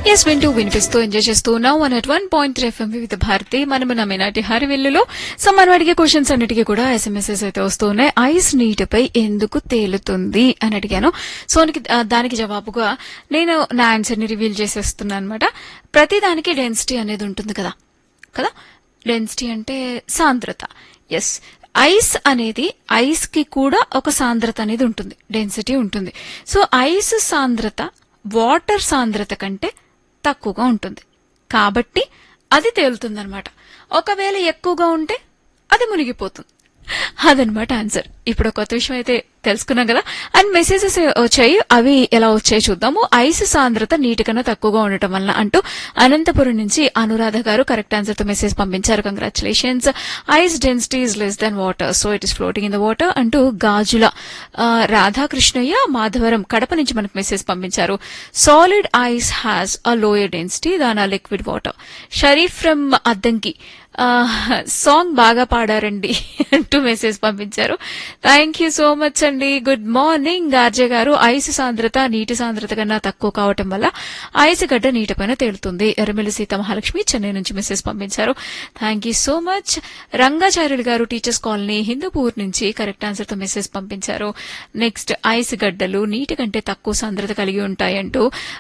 yes వింటూ వినిపిస్తూ enjoy చేస్తూ ఉన్నాం one at one point three FM Vividh Bharati మనం నమ్మి నాటి హరివిల్లులో సో మనం అడిగే క్వశ్చన్స్ అన్నిటికీ కూడా ఎస్ఎంఎస్ఎస్ అయితే వస్తూ ఉన్నాయి ఐస్ నీటిపై ఎందుకు తేలుతుంది అని అడిగాను సో దానికి- ఆ, దానికి జవాబుగా నేను నా ఆన్సర్ ని రివీల్ చేసేస్తున్నాను అనమాట ప్రతి దానికి డెన్సిటీ అనేది ఉంటుంది కదా కదా డెన్సిటీ అంటే సాంద్రత ఎస్ ఐస్ అనేది ఐస్ కి కూడా ఒక సాంద్రత అనేది ఉంటుంది డెన్సిటీ ఉంటుంది సో ఐస్ సాంద్రత వాటర్ సాంద్రత కంటే తక్కువగా ఉంటుంది కాబట్టి అది తేలుతుందన్నమాట ఒకవేళ ఎక్కువగా ఉంటే అది మునిగిపోతుంది అదనమాట ఆన్సర్ ఇప్పుడు ఒక కొత్త విషయం అయితే తెలుసుకున్నాం కదా అండ్ మెసేజెస్ వచ్చాయి అవి ఎలా వచ్చాయి చూద్దాము ఐస్ సాంద్రత నీటి కన్నా తక్కువగా ఉండటం వల్ల అంటూ అనంతపురం నుంచి అనురాధ గారు కరెక్ట్ ఆన్సర్ తో మెసేజ్ పంపించారు congratulations ice density is less than water so it is floating in the water అంటూ గాజుల ఆ, రాధాకృష్ణయ్య మాధవరం కడప నుంచి మనకు మెసేజ్ పంపించారు solid ice has a lower density than uh liquid water Sharif from Addanki song బాగా పాడారండి అంటూ మెసేజ్ పంపించారు థ్యాంక్ యూ సో మచ్ అండి గుడ్ మార్నింగ్ ఆర్జే గారు ఐస్ సాంద్రత నీటి సాంద్రత కన్నా తక్కువ కావటం వల్ల ఐస్ గడ్డ నీటిపైన తేలుతుంది ఎర్రమిల్లి సీత మహాలక్ష్మి చెన్నై నుంచి మెసేజ్ పంపించారు thank you so much Rangacharyulu గారు టీచర్స్ కాలనీ హిందూపూర్ నుంచి కరెక్ట్ ఆన్సర్ తో మెసేజ్ పంపించారు నెక్స్ట్ ఐస్ గడ్డలు నీటి కంటే తక్కువ సాంద్రత కలిగి ఉంటాయంటూ